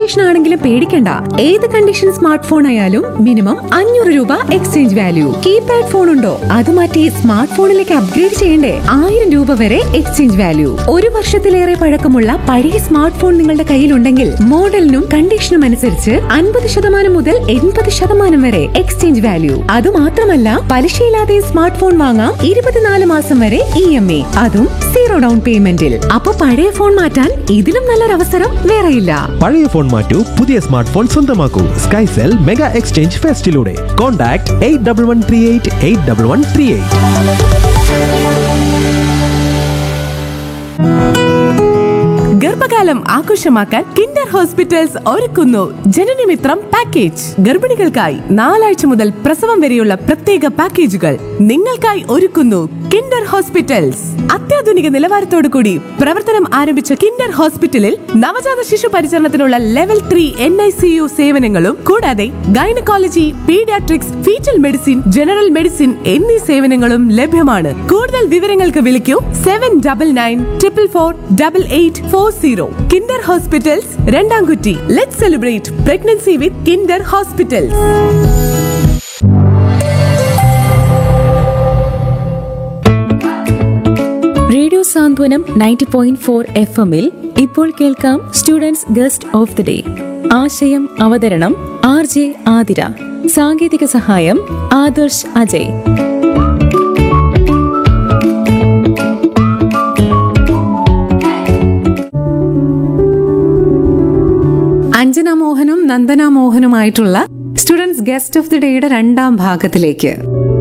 Condition ആണെങ്കിലും പേടിക്കണ്ട ഏത് കണ്ടീഷൻ സ്മാർട്ട് ഫോൺ ആയാലും മിനിമം അഞ്ഞൂറ് രൂപ എക്സ്ചേഞ്ച് വാല്യൂ കീപാഡ് ഫോൺ ഉണ്ടോ അത് മാറ്റി സ്മാർട്ട് ഫോണിലേക്ക് അപ്ഗ്രേഡ് ചെയ്യണ്ടേ ആയിരം രൂപ വരെ എക്സ്ചേഞ്ച് വാല്യൂ ഒരു വർഷത്തിലേറെ പഴക്കമുള്ള പഴയ സ്മാർട്ട് ഫോൺ നിങ്ങളുടെ കയ്യിലുണ്ടെങ്കിൽ മോഡലിനും കണ്ടീഷനും അനുസരിച്ച് അൻപത് ശതമാനം മുതൽ എൺപത് ശതമാനം വരെ എക്സ്ചേഞ്ച് വാല്യൂ അത് മാത്രമല്ല പലിശയില്ലാതെ സ്മാർട്ട് ഫോൺ വാങ്ങാം ഇരുപത്തിനാല് മാസം വരെ ഇ എം എ അതും സീറോ ഡൗൺ പേയ്മെന്റിൽ അപ്പൊ പഴയ ഫോൺ മാറ്റാൻ ഇതിലും നല്ലൊരു അവസരം വേറെയില്ല പഴയ ഫോൺ മാറ്റൂ പുതിയ സ്മാർട്ട് ഫോൺ സ്വന്തമാക്കൂ സ്കൈസെൽ മെഗാ എക്സ്ചേഞ്ച് ഫെസ്റ്റിലൂടെ contact eight double one three eight eight double one three eight ഗർഭകാലം ആഘോഷമാക്കാൻ കിൻഡർ ഹോസ്പിറ്റൽസ് ഒരുക്കുന്നു ജനനമിത്രം പാക്കേജ് ഗർഭിണികൾക്കായി നാലാഴ്ച മുതൽ പ്രസവം വരെയുള്ള പ്രത്യേക പാക്കേജുകൾ നിങ്ങൾക്കായി ഒരുക്കുന്നു കിൻഡർ ഹോസ്പിറ്റൽസ് അത്യാധുനിക നിലവാരത്തോടു കൂടി പ്രവർത്തനം ആരംഭിച്ച കിൻഡർ ഹോസ്പിറ്റലിൽ നവജാത ശിശു പരിചരണത്തിനുള്ള level three N I C U സേവനങ്ങളും കൂടാതെ gynaecology paediatrics foetal medicine general medicine എന്നീ സേവനങ്ങളും ലഭ്യമാണ് കൂടുതൽ വിവരങ്ങൾക്ക് വിളിക്കൂ seven double nine triple four double eight four zero kinder hospitals രണ്ടാംകുറ്റി let celebrate pregnancy with kinder hospitals radio Santhwanam ninety point four F എമ്മിൽ ഇപ്പോൾ കേൾക്കാം students guest of the day ആശയം അവതരണം ആർ ജെ ആതിര സാങ്കേതിക സഹായം ആദർശ് അജയ് അഞ്ജന മോഹനും Nandana മോഹനുമായിട്ടുള്ള students guest of the ഡേയുടെ രണ്ടാം ഭാഗത്തിലേക്ക്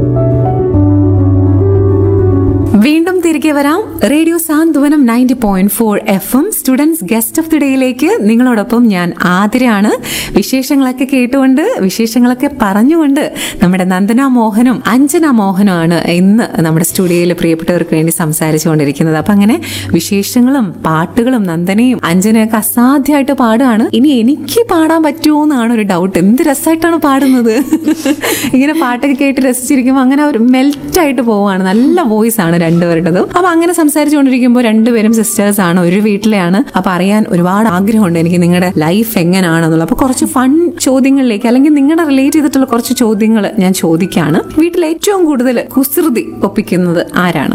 വീണ്ടും തിരികെ വരാം radio Santhwanam ninety point four F M students guest of the ഡേയിലേക്ക് നിങ്ങളോടൊപ്പം ഞാൻ ആതിരയാണ് വിശേഷങ്ങളൊക്കെ കേട്ടുകൊണ്ട് വിശേഷങ്ങളൊക്കെ പറഞ്ഞുകൊണ്ട് നമ്മുടെ നന്ദന മോഹനും അഞ്ജന മോഹനുമാണ് ഇന്ന് നമ്മുടെ സ്റ്റുഡിയോയിൽ പ്രിയപ്പെട്ടവർക്ക് വേണ്ടി സംസാരിച്ചുകൊണ്ടിരിക്കുന്നത് അപ്പൊ അങ്ങനെ വിശേഷങ്ങളും പാട്ടുകളും നന്ദനയും അഞ്ജനയൊക്കെ അസാധ്യമായിട്ട് പാടുകയാണ് ഇനി എനിക്ക് പാടാൻ പറ്റുമോ എന്നാണ് ഒരു ഡൗട്ട് എന്ത് രസമായിട്ടാണ് പാടുന്നത് ഇങ്ങനെ പാട്ടൊക്കെ കേട്ട് രസിച്ചിരിക്കുമ്പോൾ അങ്ങനെ ഒരു മെൽറ്റ് ആയിട്ട് പോവാണ് നല്ല വോയിസ് ആണ് രണ്ടുപേരുടേതും അപ്പൊ അങ്ങനെ സംസാരിച്ചുകൊണ്ടിരിക്കുമ്പോൾ രണ്ടുപേരും സിസ്റ്റേഴ്സ് ആണ് ഒരു വീട്ടിലെയാണ് അപ്പൊ അറിയാൻ ഒരുപാട് ആഗ്രഹമുണ്ട് എനിക്ക് നിങ്ങളുടെ ലൈഫ് എങ്ങനെയാണെന്നുള്ളത് അപ്പൊ കുറച്ച് ഫൺ ചോദ്യങ്ങളിലേക്ക് അല്ലെങ്കിൽ നിങ്ങളുടെ റിലേറ്റ് ചെയ്തിട്ടുള്ള കുറച്ച് ചോദ്യങ്ങൾ ഞാൻ ചോദിക്കാണ് വീട്ടിൽ ഏറ്റവും കൂടുതൽ കുസൃതി ഒപ്പിക്കുന്നത് ആരാണ്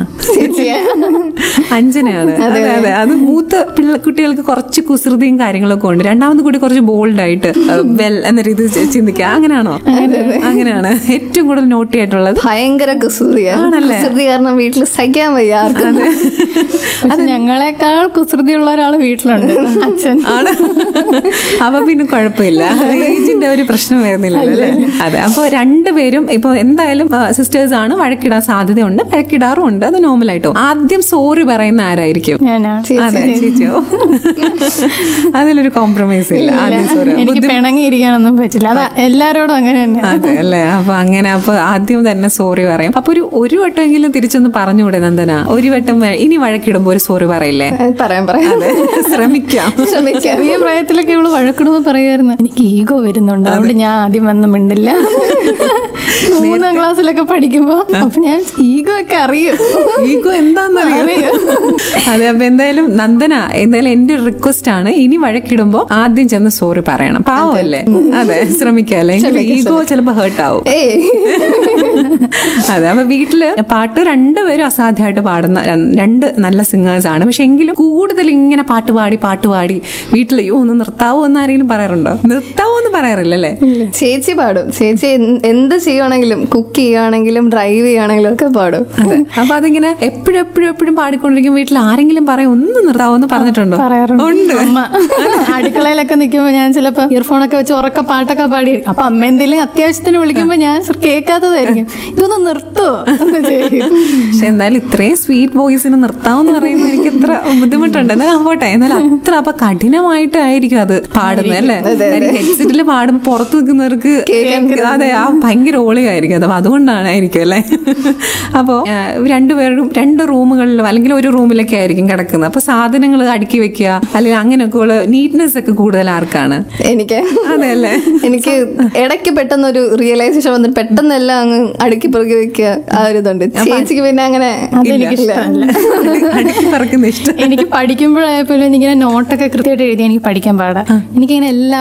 അഞ്ജനയാണ് അതെ അതെ അത് മൂത്ത പിള്ള കുട്ടികൾക്ക് കുറച്ച് കുസൃതിയും കാര്യങ്ങളൊക്കെ ഉണ്ട് രണ്ടാമത് കൂടി കുറച്ച് ബോൾഡ് ആയിട്ട് വെൽ എന്ന രീതി ചിന്തിക്കുക അങ്ങനെയാണോ അങ്ങനെയാണ് ഏറ്റവും കൂടുതൽ നോട്ടി ആയിട്ടുള്ളത് ഭയങ്കര കുസൃതിയാ ആണല്ലേ? കുസൃതി കാരണം വീട്ടിൽ സഹിക്കാൻ വയ്യ ആർക്കും പക്ഷെ ഞങ്ങളെക്കാൾ കുസൃതിയുള്ള ഒരാൾ വീട്ടിലുണ്ട് അച്ഛൻ ആണ് അപ്പൊ പിന്നെ കുഴപ്പമില്ല ഏജിന്റെ ഒരു പ്രശ്നം വരുന്നില്ലല്ലോ അല്ലേ അതെ അപ്പൊ രണ്ടുപേരും ഇപ്പൊ എന്തായാലും സിസ്റ്റേഴ്സ് ആണ് വഴക്കിടാൻ സാധ്യതയുണ്ട് വഴക്കിടാറും ഉണ്ട് അത് നോർമലായിട്ടോ ആദ്യം സോറി പറയുന്ന ആരായിരിക്കും ഞാനാ അതെ ചേച്ചിയോ അതിലൊരു കോംപ്രമൈസ് ഇല്ല ആദ്യം സോറി എനിക്ക് പിണങ്ങിയിരിക്കാനൊന്നും പറ്റില്ല അത് എല്ലാരോടും അങ്ങനെ തന്നെ അതെ അല്ലേ അപ്പൊ അങ്ങനെ അപ്പൊ ആദ്യം തന്നെ സോറി പറയും അപ്പൊ ഒരു ഒരു വട്ടമെങ്കിലും തിരിച്ചൊന്ന് പറഞ്ഞുകൂടെ നന്ദന ഒരു വട്ടം വ- ഇനി വഴക്കിടുമ്പോ ഒരു സോറി പറയില്ലേ പറയാം പറയാം അതെ ശ്രമിക്കാം ശ്രമിക്കാം ചെറിയ പ്രായത്തിലൊക്കെ ഇവള് വഴക്കിടുമ്പോ പറയുമായിരുന്നു എനിക്ക് ഈഗോ വരുന്നുണ്ട് അതുകൊണ്ട് ഞാൻ ആദ്യം വന്ന് മിണ്ടില്ല മൂന്നാം ക്ലാസ്സിലൊക്കെ പഠിക്കുമ്പോ അപ്പൊ ഞാൻ ഈഗോ ഒക്കെ അറിയും ഈഗോ എന്താന്നറിയോ അതെ അപ്പൊ എന്തായാലും നന്ദന എന്തായാലും എന്റെ ഒരു റിക്വസ്റ്റ് ആണ് ഇനി വഴക്കിടുമ്പോ ആദ്യം ചെന്ന് സോറി പറയണം പാവല്ലേ അതെ ശ്രമിക്കാല്ലേ ഈഗോ ചിലപ്പോ ഹേർട്ട് ആവും ഏയ് അതെ അപ്പൊ വീട്ടില് പാട്ട് രണ്ടുപേരും അസാധ്യമായിട്ട് പാടുന്ന ര- രണ്ട് നല്ല സിംഗേഴ്സ് ആണ് പക്ഷെ എങ്കിലും കൂടുതൽ ഇങ്ങനെ പാട്ട് പാടി പാട്ട് പാടി വീട്ടിൽ അയ്യോ ഒന്ന് നിർത്താവോ എന്ന് ആരെങ്കിലും പറയാറുണ്ടോ നിർത്താവോ എന്ന് പറയാറില്ലല്ലേ ചേച്ചി പാടും ചേച്ചി എന്ത് എന്ത് ചെയ്യുവാണെങ്കിലും കുക്ക് ചെയ്യുവാണെങ്കിലും ഡ്രൈവ് ചെയ്യുവാണെങ്കിലും ഒക്കെ പാടും അതെ അപ്പൊ അതിങ്ങനെ എപ്പോഴും എപ്പോഴും എപ്പോഴും പാടിക്കൊണ്ടിരിക്കും വീട്ടിൽ ആരെങ്കിലും പറയും ഒന്ന് നിർത്താവോ എന്ന് പറഞ്ഞിട്ടുണ്ടോ പറയാറുണ്ട് ഉണ്ട് അമ്മ അടുക്കളയിലൊക്കെ നിൽക്കുമ്പോ ഞാൻ ചിലപ്പോ ഇയർഫോൺ ഒക്കെ വെച്ച് ഉറക്ക പാട്ടൊക്കെ പാടി അപ്പൊ അമ്മ എന്തെങ്കിലും അത്യാവശ്യത്തിന് വിളിക്കുമ്പോ ഞാൻ കേൾക്കാത്തതായിരിക്കും ഇതൊന്ന് നിർത്തോ എന്ന് ചോദിക്കും. പക്ഷെ എന്തായാലും ഇത്രയും സ്വീറ്റ് വോയിസിന് നിർത്താമെന്ന് പറയുമ്പോൾ എനിക്ക് ഇത്ര ബുദ്ധിമുട്ടുണ്ട് എന്നാൽ പോട്ടെ എന്നാൽ അത്ര അപ്പൊ കഠിനമായിട്ടായിരിക്കും അത് പാടുന്നത് അല്ലേ ഹെഡ്സെറ്റിൽ പാടുമ്പോൾ പുറത്ത് നിൽക്കുന്നവർക്ക് അതെ ആ ഭയങ്കര ഓളിയായിരിക്കും അത് അപ്പൊ അതുകൊണ്ടാണായിരിക്കും അല്ലേ അപ്പോ രണ്ടുപേരും രണ്ട് റൂമുകളിലും അല്ലെങ്കിൽ ഒരു റൂമിലൊക്കെ ആയിരിക്കും കിടക്കുന്നത് അപ്പൊ സാധനങ്ങൾ അടുക്കി വെക്കുക അല്ലെങ്കിൽ അങ്ങനെയൊക്കെ ഉള്ള നീറ്റ്നെസ് ഒക്കെ കൂടുതൽ ആർക്കാണ് എനിക്ക് അതെ അല്ലേ എനിക്ക് ഇടയ്ക്ക് പെട്ടെന്ന് ഒരു റിയലൈസേഷൻ വന്നിട്ട് പെട്ടെന്ന് എല്ലാം അങ്ങ് അടുക്കി പെറുക്കി വെക്കുക ആ ഒരു ഇതുണ്ട് ചേച്ചിക്ക് പിന്നെ അങ്ങനെ അതെനിക്ക് ഇല്ല. ഇഷ്ടമല്ല അടുക്കി പറക്കുന്ന ഇഷ്ടം എനിക്ക് പഠിക്കുമ്പോഴായപ്പോലും എനിക്കിങ്ങനെ നോട്ടൊക്കെ കൃത്യമായിട്ട് എഴുതി എനിക്ക് പഠിക്കാൻ പാടാം എനിക്കിങ്ങനെ എല്ലാം